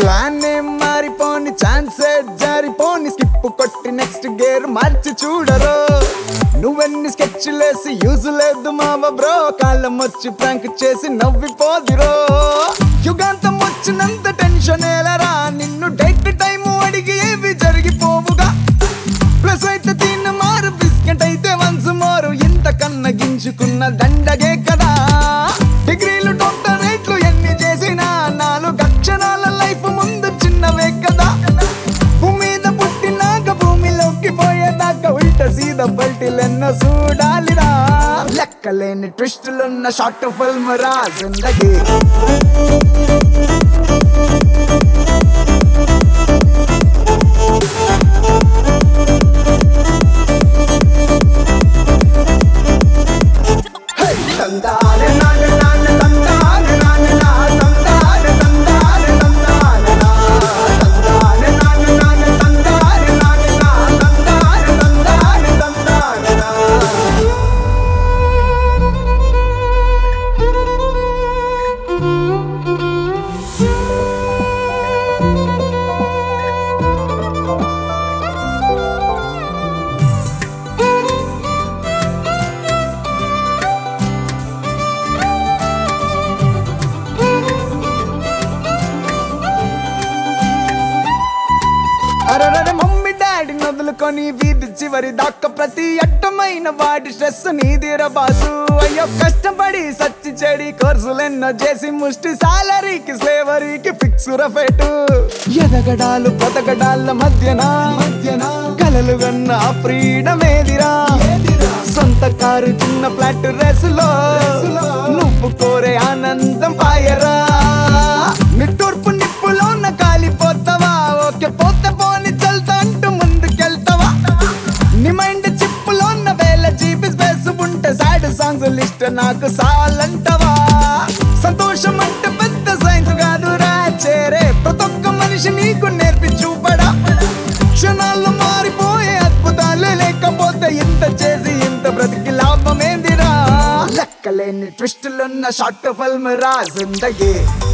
plan ఏం మారిపోని ఛాన్సే జారిపోని స్కిప్ కొట్టి నెక్స్ట్ గేర్ మార్చి చూడరు నువ్వెన్ని స్కెచ్లేసి యూజ్ లేదు మావ బ్రో కాలం వచ్చి ప్రాంక్ చేసి నవ్విపోదిరో యుగాంతం వచ్చినంత టెన్షన్ ఏలరా నిన్ను డైట్ టైం అడిగి ఏవి జరిగిపోవుగా ప్లస్ అయితే తిన్న మారు బిస్కెట్ అయితే వన్స్ మోరు ఇంత కన్న గించుకున్న దండగే కదా డిగ్రీలు డాక్టరేట్లు ఎన్ని చేసినా నాలుగు అక్షరాల లైఫ్ ముందు చిన్నవే కదా భూమి మీద పుట్టినాక భూమిలోకి పోయేదాకా ఉల్ట సీద పల్టిలెన్న చూడాలిరా లెక్కలేని ట్విస్టులున్న షార్ట్ ఫిల్మ్ రా జిందగీ తందాన నాన నాన తందాన నాన నా తందాన తందాన తందాన నా తందాన నాన నాన తందాన నాన నా తందాన తందాన తందాన నా అరరరే మమ్మీ డాడీ నదులుకొని వీధి చివరి దాక్క ప్రతి అట్టమైన వాడి స్ట్రెస్ నీదిర బాసు అయ్యో కష్టపడి సచ్చి చెడి కోర్సులెన్నో చేసి ముష్టి సాలరీకి స్లేవరీకి ఫిక్స్ రఫేటు ఎదగడాలు బతకడాల మధ్యన మధ్యన కలలు గన్న ఫ్రీడమ్ ఏదిరా సొంత కారు చిన్న ఫ్లాట్ రేసులో నువ్వు కోరే ఆనందం పాయరా నిట్టూర్పు నిప్పులోన కాలిపోతావా ఓకే పోతే పోని చల్తా అంటూ ముందుకెళ్తావా నీ మైండ్ చిప్పులోన్న వేల జీబీ స్పేస్ ఉంటే సాడ్ సాంగ్స్ లిస్ట్ నాకు సాలంటవా సంతోషం అంటే పెద్ద సైన్స్ కాదురా చేరే ప్రతి ఒక్క మనిషి నీకు నేర్పి చూపడా క్షణాల్లో మారిపోయే అద్భుతాలు లేకపోతే ఇంత చేసి ఇంత బ్రతికి లాభమేందిరా లెక్కలేని ట్విస్టులున్న షార్ట్ ఫిల్మ్ రా జిందగీ